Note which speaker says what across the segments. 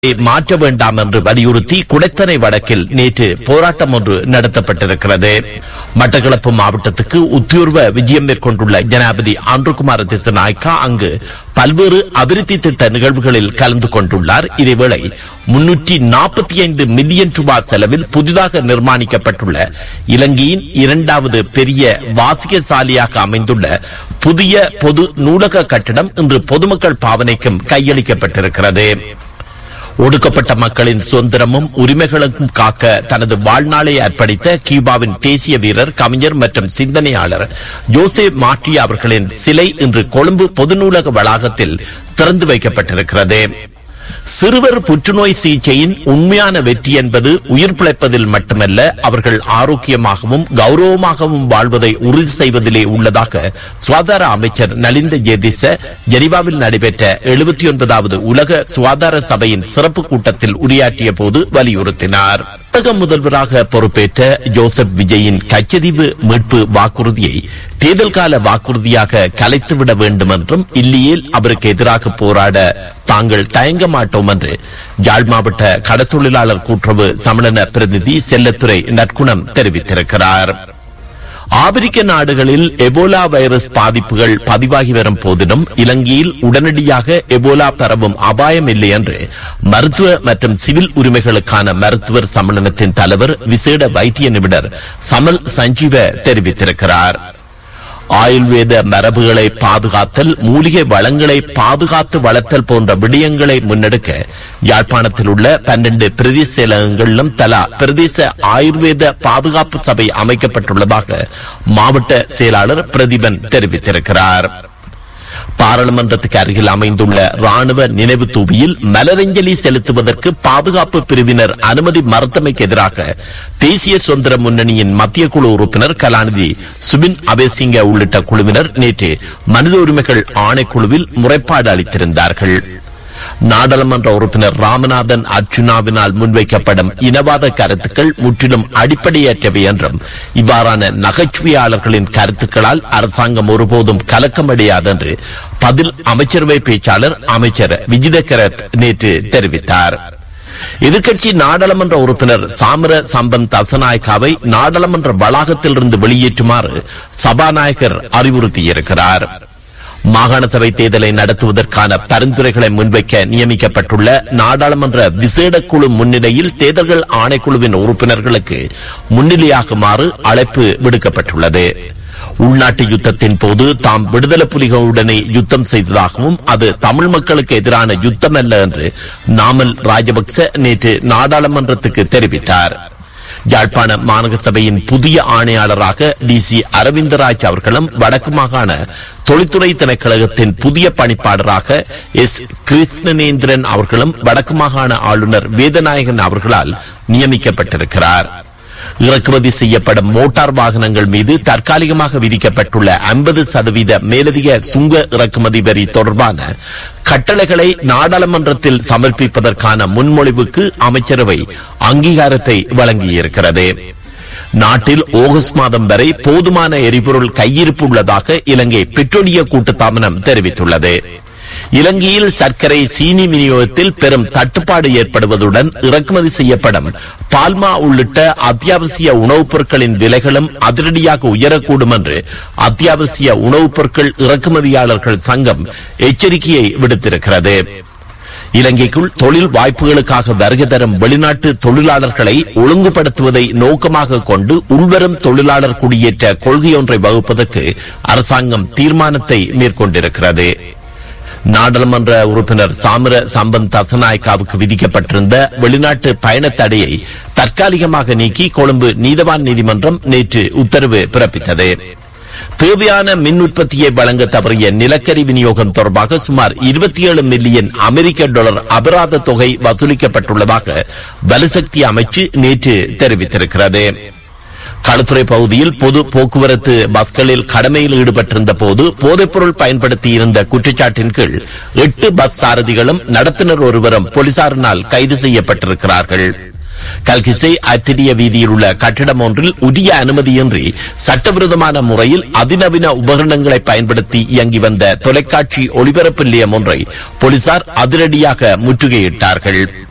Speaker 1: மாற்ற வேண்டாம் என்று வலியுறுத்தி குடைத்தனை வடக்கில் நேற்று போராட்டம் ஒன்று நடத்தப்பட்டிருக்கிறது மட்டக்களப்பு மாவட்டத்துக்கு உத்தியோர்வ விஜயம் மேற்கொண்டுள்ள ஜனாபதி ஆண்டுகுமார திசநாயக்கா அங்கு பல்வேறு அபிவிருத்தி திட்ட நிகழ்வுகளில் கலந்து கொண்டுள்ளார் இதேவேளை முன்னூற்றி நாற்பத்தி ஐந்து மில்லியன் ரூபாய் செலவில் புதிதாக நிர்மாணிக்கப்பட்டுள்ள இலங்கையின் இரண்டாவது பெரிய வாசிகசாலியாக அமைந்துள்ள புதிய பொது நூலக கட்டிடம் இன்று பொதுமக்கள் பாவனைக்கும் கையளிக்கப்பட்டிருக்கிறது ஒடுக்கப்பட்ட மக்களின் சுதந்திரமும் உரிமைகளுக்கும் காக்க தனது வாழ்நாளை அர்ப்பணித்த கியூபாவின் தேசிய வீரர் கவிஞர் மற்றும் சிந்தனையாளர் ஜோசே மார்டியா அவர்களின் சிலை இன்று கொழும்பு பொது நூலக வளாகத்தில் திறந்து வைக்கப்பட்டிருக்கிறது சிறுவர் புற்றுநோய் சிகிச்சையின் உண்மையான வெற்றி என்பது உயிர் பிழைப்பதில் மட்டுமல்ல அவர்கள் ஆரோக்கியமாகவும் கௌரவமாகவும் வாழ்வதை உறுதி செய்வதிலே உள்ளதாக சுகாதார அமைச்சர் நலிந்த ஜெதிச ஜெனிவாவில் நடைபெற்ற எழுபத்தி ஒன்பதாவது உலக சுகாதார சபையின் சிறப்பு கூட்டத்தில் உரையாற்றிய போது வலியுறுத்தினார் தமிழக முதல்வராக பொறுப்பேற்ற ஜோசப் விஜயின் கச்சதீவு மீட்பு வாக்குறுதியை தேர்தல் கால வாக்குறுதியாக கலைத்துவிட வேண்டும் என்றும் இல்லையேல் அவருக்கு எதிராக போராட தாங்கள் தயங்க மாட்டோம் என்று யாழ் மாவட்ட கடத்தொழிலாளர் கூட்டுறவு சம்மேளன பிரதிநிதி செல்லத்துறை நற்குணம் தெரிவித்திருக்கிறார் ஆப்பிரிக்க நாடுகளில் எபோலா வைரஸ் பாதிப்புகள் பதிவாகி வரும் போதிலும் இலங்கையில் உடனடியாக எபோலா பரவும் அபாயம் இல்லை என்று மருத்துவ மற்றும் சிவில் உரிமைகளுக்கான மருத்துவர் சம்மேளனத்தின் தலைவர் விசேட வைத்திய நிபுணர் சமல் சஞ்சீவ தெரிவித்திருக்கிறார் ஆயுர்வேத மரபுகளை பாதுகாத்தல் மூலிகை வளங்களை பாதுகாத்து வளர்த்தல் போன்ற விடயங்களை முன்னெடுக்க யாழ்ப்பாணத்தில் உள்ள பன்னெண்டு பிரதேச செயலகங்களிலும் தலா பிரதேச ஆயுர்வேத பாதுகாப்பு சபை அமைக்கப்பட்டுள்ளதாக மாவட்ட செயலாளர் பிரதீபன் தெரிவித்திருக்கிறார் பாராளுமன்றத்துக்கு அருகில் அமைந்துள்ள ராணுவ நினைவு தூபியில் மலரஞ்சலி செலுத்துவதற்கு பாதுகாப்பு பிரிவினர் அனுமதி மறுத்தமைக்கு எதிராக தேசிய சுதந்திர முன்னணியின் மத்திய குழு உறுப்பினர் கலாநிதி சுபின் அபேசிங்க உள்ளிட்ட குழுவினர் நேற்று மனித உரிமைகள் ஆணைக்குழுவில் முறைப்பாடு அளித்திருந்தார்கள் நாடாளுமன்ற உறுப்பினர் ராமநாதன் அர்ஜுனாவினால் முன்வைக்கப்படும் இனவாத கருத்துக்கள் முற்றிலும் அடிப்படையற்றவை என்றும் இவ்வாறான நகைச்சுவையாளர்களின் கருத்துக்களால் அரசாங்கம் ஒருபோதும் கலக்கமடையாது என்று பதில் அமைச்சரவை பேச்சாளர் அமைச்சர் விஜிதகரத் நேற்று தெரிவித்தார் எதிர்க்கட்சி நாடாளுமன்ற உறுப்பினர் சாமர சம்பந்த் அசநாயக்காவை நாடாளுமன்ற வளாகத்திலிருந்து வெளியேற்றுமாறு சபாநாயகர் அறிவுறுத்தியிருக்கிறார் மாகாண சபை தேர்தலை நடத்துவதற்கான பரிந்துரைகளை முன்வைக்க நியமிக்கப்பட்டுள்ள நாடாளுமன்ற விசேட குழு முன்னிலையில் தேர்தல்கள் ஆணைக்குழுவின் உறுப்பினர்களுக்கு முன்னிலையாகுமாறு அழைப்பு விடுக்கப்பட்டுள்ளது உள்நாட்டு யுத்தத்தின் போது தாம் விடுதலை புலிகளுடனே யுத்தம் செய்ததாகவும் அது தமிழ் மக்களுக்கு எதிரான யுத்தம் அல்ல என்று நாமல் ராஜபக்ச நேற்று நாடாளுமன்றத்துக்கு தெரிவித்தார் யாழ்ப்பாண மாநகர சபையின் புதிய ஆணையாளராக டி சி அரவிந்தராஜ் அவர்களும் வடக்கு மாகாண தொழில்துறை திணைக்களகத்தின் புதிய பணிப்பாளராக எஸ் கிருஷ்ணநேந்திரன் அவர்களும் வடக்கு மாகாண ஆளுநர் வேதநாயகன் அவர்களால் நியமிக்கப்பட்டிருக்கிறார் இறக்குமதி செய்யப்படும் மோட்டார் வாகனங்கள் மீது தற்காலிகமாக விதிக்கப்பட்டுள்ள ஐம்பது சதவீத மேலதிக சுங்க இறக்குமதி வரி தொடர்பான கட்டளைகளை நாடாளுமன்றத்தில் சமர்ப்பிப்பதற்கான முன்மொழிவுக்கு அமைச்சரவை அங்கீகாரத்தை வழங்கியிருக்கிறது நாட்டில் ஆகஸ்ட் மாதம் வரை போதுமான எரிபொருள் கையிருப்பு உள்ளதாக இலங்கை பெட்ரோலிய கூட்டுத்தாபனம் தெரிவித்துள்ளது இலங்கையில் சர்க்கரை சீனி விநியோகத்தில் பெரும் தட்டுப்பாடு ஏற்படுவதுடன் இறக்குமதி செய்யப்படும் பால்மா உள்ளிட்ட அத்தியாவசிய உணவுப் பொருட்களின் விலைகளும் அதிரடியாக உயரக்கூடும் என்று அத்தியாவசிய உணவுப் பொருட்கள் இறக்குமதியாளர்கள் சங்கம் எச்சரிக்கையை விடுத்திருக்கிறது இலங்கைக்குள் தொழில் வாய்ப்புகளுக்காக வருகை தரும் வெளிநாட்டு தொழிலாளர்களை ஒழுங்குபடுத்துவதை நோக்கமாக கொண்டு உள்வரும் தொழிலாளர் குடியேற்ற கொள்கையொன்றை வகுப்பதற்கு அரசாங்கம் தீர்மானத்தை மேற்கொண்டிருக்கிறது நாடாளுமன்ற உறுப்பினர் சாமர சம்பந்த் தசநாயக்காவுக்கு விதிக்கப்பட்டிருந்த வெளிநாட்டு பயண தடையை தற்காலிகமாக நீக்கி கொழும்பு நீதவான் நீதிமன்றம் நேற்று உத்தரவு பிறப்பித்தது தேவையான மின் உற்பத்தியை வழங்க தவறிய நிலக்கரி விநியோகம் தொடர்பாக சுமார் இருபத்தி ஏழு மில்லியன் அமெரிக்க டாலர் அபராத தொகை வசூலிக்கப்பட்டுள்ளதாக வலுசக்தி அமைச்சு நேற்று தெரிவித்திருக்கிறது களுத்துறை பகுதியில் பொது போக்குவரத்து பஸ்களில் கடமையில் ஈடுபட்டிருந்த போது போதைப்பொருள் பயன்படுத்தி இருந்த குற்றச்சாட்டின் கீழ் எட்டு பஸ் சாரதிகளும் நடத்துனர் ஒருவரும் போலீசாரினால் கைது செய்யப்பட்டிருக்கிறார்கள் கல்கிசை அத்திரிய வீதியில் உள்ள கட்டிடம் ஒன்றில் உரிய அனுமதியின்றி சட்டவிரோதமான முறையில் அதிநவீன உபகரணங்களை பயன்படுத்தி இயங்கி வந்த தொலைக்காட்சி ஒளிபரப்பு நிலையம் ஒன்றை போலீசார் அதிரடியாக முற்றுகையிட்டார்கள்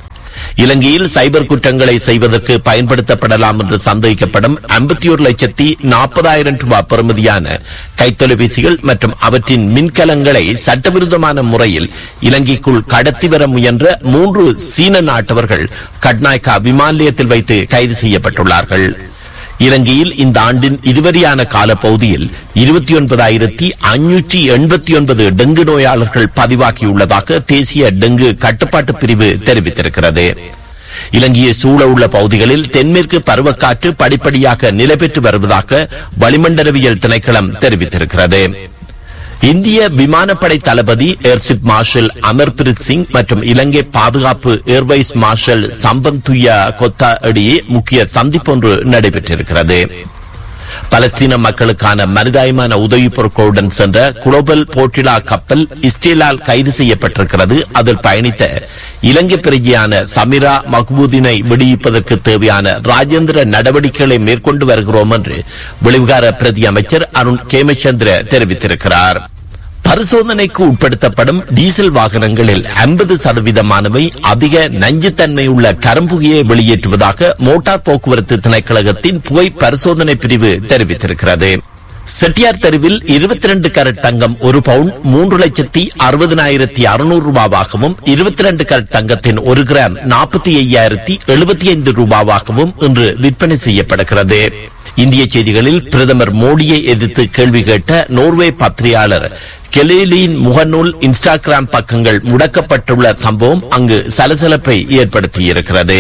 Speaker 1: இலங்கையில் சைபர் குற்றங்களை செய்வதற்கு பயன்படுத்தப்படலாம் என்று சந்தேகிக்கப்படும் ஐம்பத்தி ஒரு லட்சத்தி நாற்பதாயிரம் ரூபாய் பெறுமதியான கைத்தொலைபேசிகள் மற்றும் அவற்றின் மின்கலங்களை சட்டவிரோதமான முறையில் இலங்கைக்குள் கடத்தி வர முயன்ற மூன்று சீன நாட்டவர்கள் கட்நாயக்கா விமான நிலையத்தில் வைத்து கைது செய்யப்பட்டுள்ளார்கள் இலங்கையில் இந்த ஆண்டின் இதுவரையான காலப்பகுதியில் இருபத்தி ஒன்பதாயிரத்தி அஞ்சூற்றி எண்பத்தி ஒன்பது டெங்கு நோயாளர்கள் பதிவாகியுள்ளதாக தேசிய டெங்கு கட்டுப்பாட்டு பிரிவு தெரிவித்திருக்கிறது இலங்கையை சூழ உள்ள பகுதிகளில் தென்மேற்கு பருவக்காற்று படிப்படியாக நிலை பெற்று வருவதாக வளிமண்டலவியல் திணைக்களம் தெரிவித்திருக்கிறது இந்திய விமானப்படை தளபதி ஏர்சிப் மார்ஷல் அமர்பிரீத் சிங் மற்றும் இலங்கை பாதுகாப்பு ஏர்வைஸ் மார்ஷல் சம்பந்த் துயா கொத்தா இடையே முக்கிய சந்திப்பொன்று நடைபெற்றிருக்கிறது பலஸ்தீன மக்களுக்கான மனிதாயமான உதவிப் பொருட்களுடன் சென்ற குளோபல் போர்ட்டிலா கப்பல் இஸ்ரேலால் கைது செய்யப்பட்டிருக்கிறது அதில் பயணித்த இலங்கை பிரஜையான சமிரா மக்பூதினை விடுவிப்பதற்கு தேவையான ராஜேந்திர நடவடிக்கைகளை மேற்கொண்டு வருகிறோம் என்று வெளிவிகார பிரதி அமைச்சர் அருண் கேமச்சந்திர தெரிவித்திருக்கிறார் பரிசோதனைக்கு உட்படுத்தப்படும் டீசல் வாகனங்களில் ஐம்பது சதவீதமானவை அதிக நஞ்சுத்தன்மை உள்ள கரும்புகையை வெளியேற்றுவதாக மோட்டார் போக்குவரத்து திணைக்களகத்தின் புகை பரிசோதனை பிரிவு தெரிவித்திருக்கிறது செட்டியார் தெருவில் இருபத்தி ரெண்டு கரட் தங்கம் ஒரு பவுண்ட் மூன்று லட்சத்தி அறுபதனாயிரத்தி அறுநூறு ரூபாவாகவும் இருபத்தி ரெண்டு கரட் தங்கத்தின் ஒரு கிராம் நாற்பத்தி ஐயாயிரத்தி எழுபத்தி ஐந்து ரூபாவாகவும் இன்று விற்பனை செய்யப்படுகிறது இந்திய செய்திகளில் பிரதமர் மோடியை எதிர்த்து கேள்வி கேட்ட நோர்வே பத்திரிகையாளர் கெலேலியின் முகநூல் இன்ஸ்டாகிராம் பக்கங்கள் முடக்கப்பட்டுள்ள சம்பவம் அங்கு சலசலப்பை ஏற்படுத்தியிருக்கிறது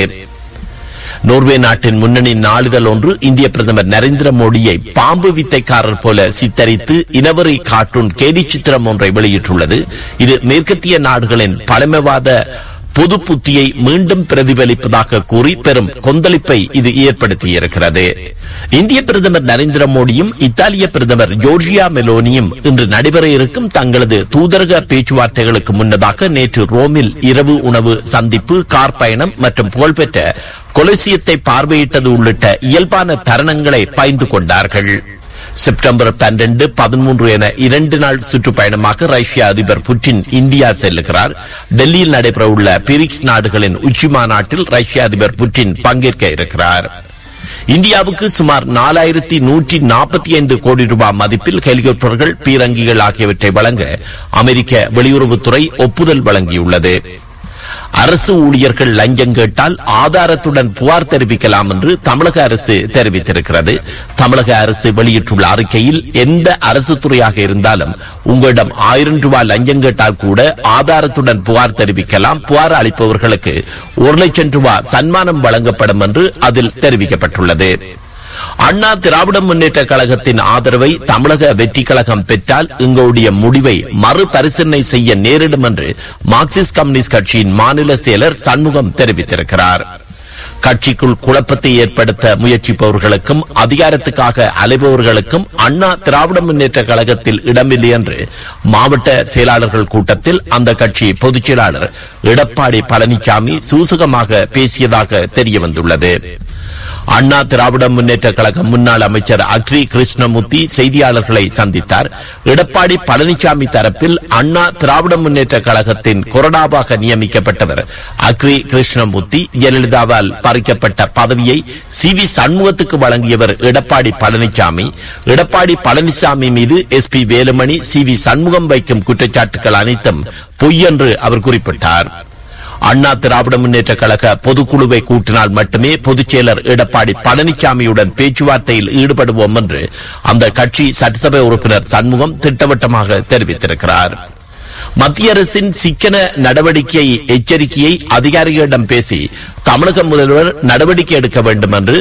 Speaker 1: நோர்வே நாட்டின் முன்னணி நாளிதழ் ஒன்று இந்திய பிரதமர் நரேந்திர மோடியை பாம்பு வித்தைக்காரர் போல சித்தரித்து இனவரை கார்ட்டூன் கேலி சித்திரம் ஒன்றை வெளியிட்டுள்ளது இது மேற்கத்திய நாடுகளின் பழமைவாத பொது புத்தியை மீண்டும் பிரதிபலிப்பதாக கூறி பெரும் கொந்தளிப்பை இது ஏற்படுத்தியிருக்கிறது இந்திய பிரதமர் நரேந்திர மோடியும் இத்தாலிய பிரதமர் ஜோர்ஜியா மெலோனியும் இன்று நடைபெற இருக்கும் தங்களது தூதரக பேச்சுவார்த்தைகளுக்கு முன்னதாக நேற்று ரோமில் இரவு உணவு சந்திப்பு கார் பயணம் மற்றும் புகழ்பெற்ற கொலோசியத்தை பார்வையிட்டது உள்ளிட்ட இயல்பான தருணங்களை பகிர்ந்து கொண்டார்கள் செப்டம்பர் பன்னிரண்டு பதிமூன்று என இரண்டு நாள் சுற்றுப்பயணமாக ரஷ்ய அதிபர் புட்டின் இந்தியா செல்லுகிறார் டெல்லியில் நடைபெறவுள்ள பிரிக்ஸ் நாடுகளின் உச்சி மாநாட்டில் ரஷ்ய அதிபர் புட்டின் பங்கேற்க இருக்கிறார் இந்தியாவுக்கு சுமார் நாலாயிரத்தி நூற்றி நாற்பத்தி ஐந்து கோடி ரூபாய் மதிப்பில் ஹெலிகாப்டர்கள் பீரங்கிகள் ஆகியவற்றை வழங்க அமெரிக்க வெளியுறவுத்துறை ஒப்புதல் வழங்கியுள்ளது அரசு ஊழியர்கள் லஞ்சம் கேட்டால் ஆதாரத்துடன் புகார் தெரிவிக்கலாம் என்று தமிழக அரசு தெரிவித்திருக்கிறது தமிழக அரசு வெளியிட்டுள்ள அறிக்கையில் எந்த அரசு துறையாக இருந்தாலும் உங்களிடம் ஆயிரம் ரூபாய் லஞ்சம் கேட்டால் கூட ஆதாரத்துடன் புகார் தெரிவிக்கலாம் புகார் அளிப்பவர்களுக்கு ஒரு லட்சம் ரூபாய் சன்மானம் வழங்கப்படும் என்று அதில் தெரிவிக்கப்பட்டுள்ளது அண்ணா திராவிட முன்னேற்ற கழகத்தின் ஆதரவை தமிழக வெற்றி கழகம் பெற்றால் எங்களுடைய முடிவை மறுபரிசீலனை செய்ய நேரிடும் என்று மார்க்சிஸ்ட் கம்யூனிஸ்ட் கட்சியின் மாநில செயலர் சண்முகம் தெரிவித்திருக்கிறார் கட்சிக்குள் குழப்பத்தை ஏற்படுத்த முயற்சிப்பவர்களுக்கும் அதிகாரத்துக்காக அலைபவர்களுக்கும் அண்ணா திராவிட முன்னேற்ற கழகத்தில் இடமில்லை என்று மாவட்ட செயலாளர்கள் கூட்டத்தில் அந்த கட்சி பொதுச் செயலாளர் எடப்பாடி பழனிசாமி சூசகமாக பேசியதாக தெரியவந்துள்ளது அண்ணா திராவிட முன்னேற்ற கழக முன்னாள் அமைச்சர் அக்ரி கிருஷ்ணமூர்த்தி செய்தியாளர்களை சந்தித்தார் எடப்பாடி பழனிசாமி தரப்பில் அண்ணா திராவிட முன்னேற்ற கழகத்தின் கொறடாவாக நியமிக்கப்பட்டவர் அக்ரி கிருஷ்ணமூர்த்தி ஜெயலலிதாவால் பறிக்கப்பட்ட பதவியை சி வி சண்முகத்துக்கு வழங்கியவர் எடப்பாடி பழனிசாமி எடப்பாடி பழனிசாமி மீது S P Velumani C V Shanmugam வைக்கும் குற்றச்சாட்டுகள் அனைத்தும் பொய் என்று அவர் குறிப்பிட்டார் அண்ணா திராவிட முன்னேற்ற கழக பொதுக்குழுவை கூட்டினால் மட்டுமே பொதுச் செயலர் எடப்பாடி பழனிசாமியுடன் பேச்சுவார்த்தையில் ஈடுபடுவோம் என்று அந்த கட்சி சட்டசபை உறுப்பினர் சண்முகம் திட்டவட்டமாக தெரிவித்திருக்கிறார் மத்திய அரசின் சிக்கன நடவடிக்கை எச்சரிக்கையை அதிகாரிகளிடம் பேசி தமிழக முதல்வர் நடவடிக்கை எடுக்க வேண்டும் என்று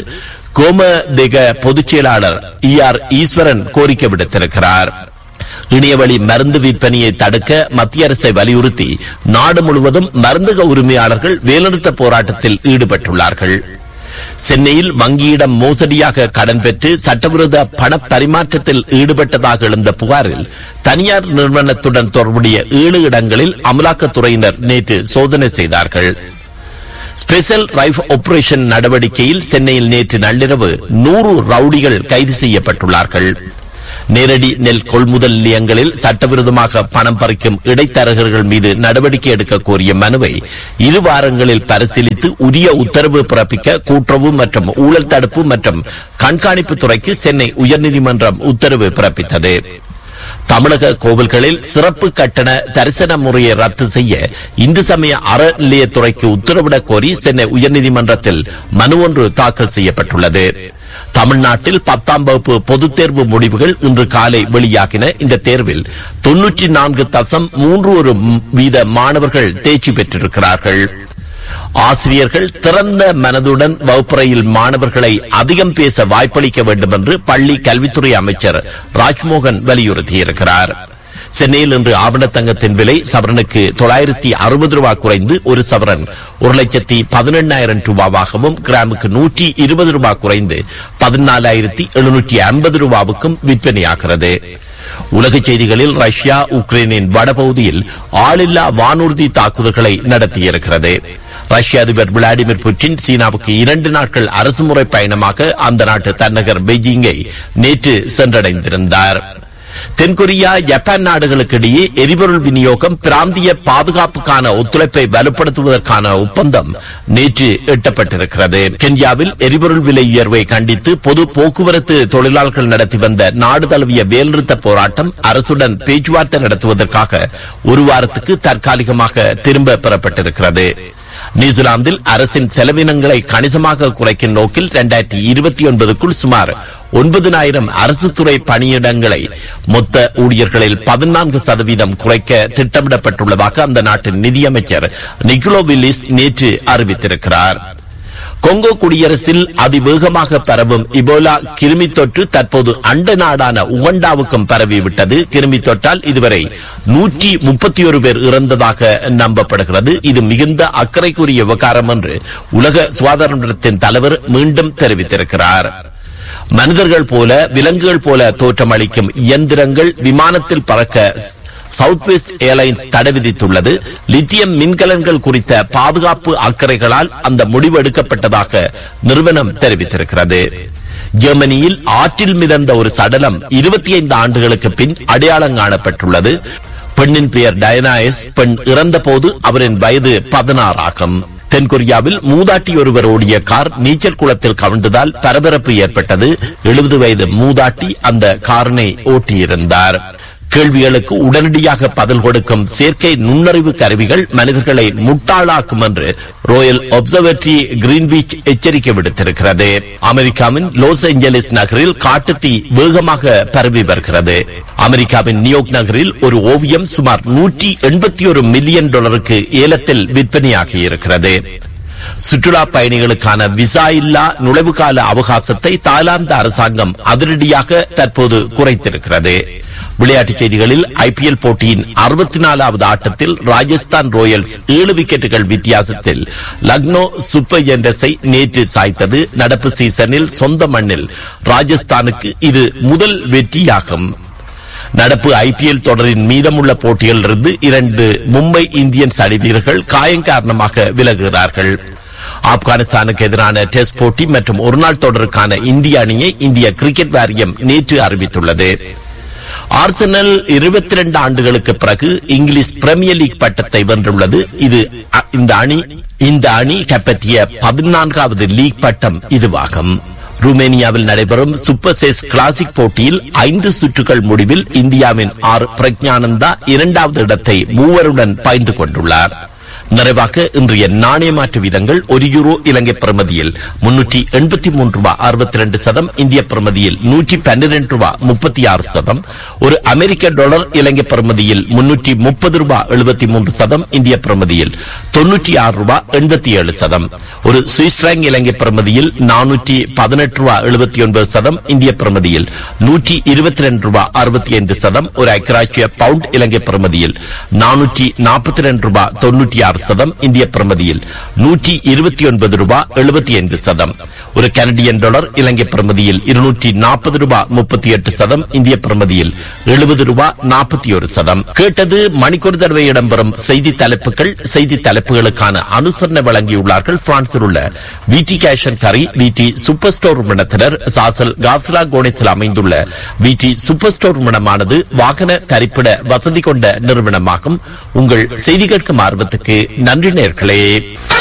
Speaker 1: கோமதேக பொதுச் செயலாளர் இ ஆர் ஈஸ்வரன் கோரிக்கை விடுத்திருக்கிறார் இணையவழி மருந்து விற்பனையை தடுக்க மத்திய அரசை வலியுறுத்தி நாடு முழுவதும் மருந்தக உரிமையாளர்கள் வேலைநிறுத்த போராட்டத்தில் ஈடுபட்டுள்ளார்கள் சென்னையில் வங்கியிடம் மோசடியாக கடன் பெற்று சட்டவிரோத பண பரிமாற்றத்தில் ஈடுபட்டதாக எழுந்த புகாரில் தனியார் நிறுவனத்துடன் தொடர்புடைய ஏழு இடங்களில் அமலாக்கத்துறையினர் நேற்று சோதனை செய்தார்கள் ஸ்பெஷல் ரைஃப் ஆபரேஷன் நடவடிக்கையில் சென்னையில் நேற்று நள்ளிரவு நூறு ரவுடிகள் கைது செய்யப்பட்டுள்ளார்கள் நேரடி நெல் கொள்முதல் நிலையங்களில் சட்டவிரோதமாக பணம் பறிக்கும் இடைத்தரகர்கள் மீது நடவடிக்கை எடுக்க கோரிய மனுவை இரு வாரங்களில் பரிசீலித்து உரிய உத்தரவு பிறப்பிக்க கூட்டுறவு மற்றும் ஊழல் தடுப்பு மற்றும் கண்காணிப்பு துறைக்கு சென்னை உயர்நீதிமன்றம் உத்தரவு பிறப்பித்தது தமிழக கோவில்களில் சிறப்பு கட்டண தரிசன முறையை ரத்து செய்ய இந்து சமய அறநிலையத்துறைக்கு உத்தரவிடக் கோரி சென்னை உயர்நீதிமன்றத்தில் மனு ஒன்று தாக்கல் செய்யப்பட்டுள்ளது தமிழ்நாட்டில் பத்தாம் வகுப்பு பொதுத் தேர்வு முடிவுகள் இன்று காலை வெளியாகின இந்த தேர்வில் தொன்னூற்றி நான்கு தசம் மூன்று ஒரு வீத மாணவர்கள் தேர்ச்சி பெற்றிருக்கிறார்கள் ஆசிரியர்கள் திறந்த மனதுடன் வகுப்பறையில் மாணவர்களை அதிகம் பேச வாய்ப்பளிக்க வேண்டும் என்று பள்ளி கல்வித்துறை அமைச்சர் ராஜ்மோகன் வலியுறுத்தியிருக்கிறார் சென்னையில் இன்று ஆவணத்தங்கத்தின் விலை சவரனுக்கு தொள்ளாயிரத்தி அறுபது ரூபாய் குறைந்து ஒரு சவரன் ஒரு லட்சத்தி பதினெண்ணாயிரம் ரூபாவாகவும் கிராமுக்கு நூற்றி இருபது ரூபாய் குறைந்து பதினாலாயிரத்தி எழுநூற்றி ஐம்பது ரூபாவுக்கும் விற்பனையாகிறது உலக செய்திகளில் ரஷ்யா உக்ரைனின் வடபகுதியில் ஆளில்லா வானூர்தி தாக்குதல்களை நடத்தியிருக்கிறது ரஷ்ய அதிபர் விளாடிமிர் புட்டின் சீனாவுக்கு இரண்டு நாட்கள் அரசுமுறை பயணமாக அந்த நாட்டு தலைநகர் பெய்ஜிங்கை நேற்று சென்றடைந்திருந்தார் தென்கொரியா ஜப்பான் நாடுகளுக்கு இடையே எரிபொருள் விநியோகம் பிராந்திய பாதுகாப்புக்கான ஒத்துழைப்பை வலுப்படுத்துவதற்கான ஒப்பந்தம் நேற்று எட்டப்பட்டிருக்கிறது கென்யாவில் எரிபொருள் விலை உயர்வை கண்டித்து பொது போக்குவரத்து தொழிலாளர்கள் நடத்தி வந்த நாடு தழுவிய வேல்நிறுத்த போராட்டம் அரசுடன் பேச்சுவார்த்தை நடத்துவதற்காக ஒரு வாரத்துக்கு தற்காலிகமாக திரும்ப பெறப்பட்டிருக்கிறது நியூசிலாந்தில் அரசின் செலவினங்களை கணிசமாக குறைக்கும் நோக்கில் இரண்டாயிரத்தி இருபத்தி ஒன்பதுக்குள் சுமார் ஒன்பதினாயிரம் அரசு துறை பணியிடங்களை மொத்த ஊழியர்களில் பதினான்கு சதவீதம் குறைக்க திட்டமிடப்பட்டுள்ளதாக அந்த நாட்டின் நிதியமைச்சர் நிக்கோலோ வில்லிஸ் நேற்று அறிவித்திருக்கிறார் கொங்கோ குடியரசில் அதிவேகமாக பரவும் இபோலா கிருமி தொற்று தற்போது அண்ட நாடான உகண்டாவுக்கும் பரவிவிட்டது கிருமி தொற்றால் இதுவரை நூற்றி முப்பத்தி ஒரு பேர் இறந்ததாக நம்பப்படுகிறது இது மிகுந்த அக்கறைக்குரிய விவகாரம் என்று உலக சுகாதார நிறுவனத்தின் தலைவர் மீண்டும் தெரிவித்திருக்கிறார் மனிதர்கள் போல விலங்குகள் போல தோற்றமளிக்கும் இயந்திரங்கள் விமானத்தில் பறக்க சவுத் வெஸ்ட் ஏர்லைன்ஸ் தடை விதித்துள்ளது லித்தியம் மின்கலன்கள் குறித்த பாதுகாப்பு அக்கறைகளால் அந்த முடிவு எடுக்கப்பட்டதாக நிறுவனம் தெரிவித்திருக்கிறது ஜெர்மனியில் ஆற்றில் மிதந்த ஒரு சடலம் இருபத்தி ஐந்து ஆண்டுகளுக்கு பின் அடையாளம் காணப்பட்டுள்ளது பெண்ணின் பெயர் டயனாயஸ் பெண் இறந்தபோது அவரின் வயது பதினாறு ஆகும் தென்கொரியாவில் மூதாட்டி ஒருவர் ஓடிய கார் நீச்சல் குளத்தில் கவிழ்ந்ததால் பரபரப்பு ஏற்பட்டது எழுபது வயது மூதாட்டி அந்த காரினை ஓட்டியிருந்தார் கேள்விகளுக்கு உடனடியாக பதில் கொடுக்கும் செயற்கை நுண்ணறிவு கருவிகள் மனிதர்களை முட்டாளாக்கும் என்று ராயல் ஒப்சர்வேட்டரி கிரீன்விச் எச்சரிக்கை விடுத்திருக்கிறது அமெரிக்காவின் லாஸ் ஏஞ்சலிஸ் நகரில் காட்டுத்தீ வேகமாக பரவி வருகிறது அமெரிக்காவின் நியூயார்க் நகரில் ஒரு ஓவியம் சுமார் நூற்றி எண்பத்தி ஒரு மில்லியன் டாலருக்கு ஏலத்தில் விற்பனையாகி இருக்கிறது சுற்றுலா பயணிகளுக்கான விசா இல்லா நுழைவுகால அவகாசத்தை தாய்லாந்து அரசாங்கம் அதிரடியாக தற்போது குறைத்திருக்கிறது விளையாட்டுச் செய்திகளில் ஐபிஎல் போட்டியின் அறுபத்தி நாலாவது ஆட்டத்தில் ராஜஸ்தான் ராயல்ஸ் ஏழு விக்கெட்டுகள் வித்தியாசத்தில் லக்னோ சூப்பர் ஜெயண்டர்ஸை நேற்று சாய்த்தது நடப்பு சீசனில் சொந்த மண்ணில் ராஜஸ்தானுக்கு இது முதல் வெற்றியாகும் நடப்பு ஐபிஎல் தொடரின் மீதமுள்ள போட்டிகளிலிருந்து இரண்டு மும்பை இந்தியன்ஸ் அணி வீரர்கள் காயம் காரணமாக விலகுகிறார்கள் ஆப்கானிஸ்தானுக்கு எதிரான டெஸ்ட் போட்டி மற்றும் ஒருநாள் தொடருக்கான இந்திய அணியை இந்திய கிரிக்கெட் வாரியம் நேற்று அறிவித்துள்ளது ஆர்சனல் இருபத்தி ரெண்டு ஆண்டுகளுக்கு பிறகு இங்கிலீஷ் பிரீமியர் லீக் பட்டத்தை வென்றுள்ளது இது அ- இந்த அணி இந்த அணி கைப்பற்றிய பதினான்காவது லீக் பட்டம் இதுவாகும் ருமேனியாவில் நடைபெறும் சூப்பர் சேஸ் கிளாசிக் போட்டியில் ஐந்து சுற்றுகள் முடிவில் இந்தியாவின் ஆர் பிரக்ஞானந்தா இரண்டாவது இடத்தை மூவருடன் பகிர்ந்து கொண்டுள்ளார் நிறைவாக இன்றைய நாணய மாற்று வீதங்கள் ஒரு யூரோ இலங்கை பிரமதியில் முன்னூற்றி எண்பத்தி மூன்று ரூபாய் அறுபத்தி ரெண்டு சதம் இந்திய பிரமதியில் நூற்றி பன்னிரண்டு ரூபாய் முப்பத்தி ஆறு சதம் ஒரு அமெரிக்க டாலர் இலங்கை பிரமதியில் முன்னூற்றி முப்பது ரூபாய் எழுபத்தி மூன்று சதம் இந்திய பிரமதியில் தொன்னூற்றி ஆறு ரூபாய் எண்பத்தி ஏழு சதம் ஒரு சுவிஸ் பிராங்க் இலங்கை பிரமதியில் நானூற்றி பதினெட்டு ரூபாய் எழுபத்தி ஒன்பது சதம் இந்திய பிரமதியில் நூற்றி இருபத்தி ரெண்டு ரூபாய் அறுபத்தி ஐந்து சதம் ஒரு ஐக்கராட்சிய பவுண்ட் இலங்கை பிரமதியில் நானூற்றி நாற்பத்தி ரெண்டு ரூபாய் தொன்னூற்றி ஆறு சதம் இந்திய பிரமதியில் நூற்றி இருபத்தி ஒன்பது ரூபாய் எழுபத்தி ஐந்து சதம் ஒரு கனடியன் டாலர் இலங்கை பிரமதியில் இருநூற்றி நாற்பது ரூபாய் முப்பத்தி எட்டு சதம் இந்திய பிரமதியில் எழுபது ரூபாய் நாற்பத்தி ஒரு சதம் கேட்டது மணிக்கொரு தடவை இடம்பெறும் செய்தி தலைப்புகள் செய்தி தலைப்புகளுக்கான அனுசரணை வழங்கியுள்ளார்கள் பிரான்சில் உள்ள விடி கேஷன் கரி விடி சூப்பர் ஸ்டோர் நிறுவனத்தினர் சாசல் காஸ்லா கோணேசில் அமைந்துள்ள விடி சூப்பர் ஸ்டோர் நிறுவனமானது வாகன தரிப்பிட வசதி கொண்ட நிறுவனமாகும் உங்கள் செய்தி கேட்கும் ஆர்வத்துக்கு நன்றி நேர்களே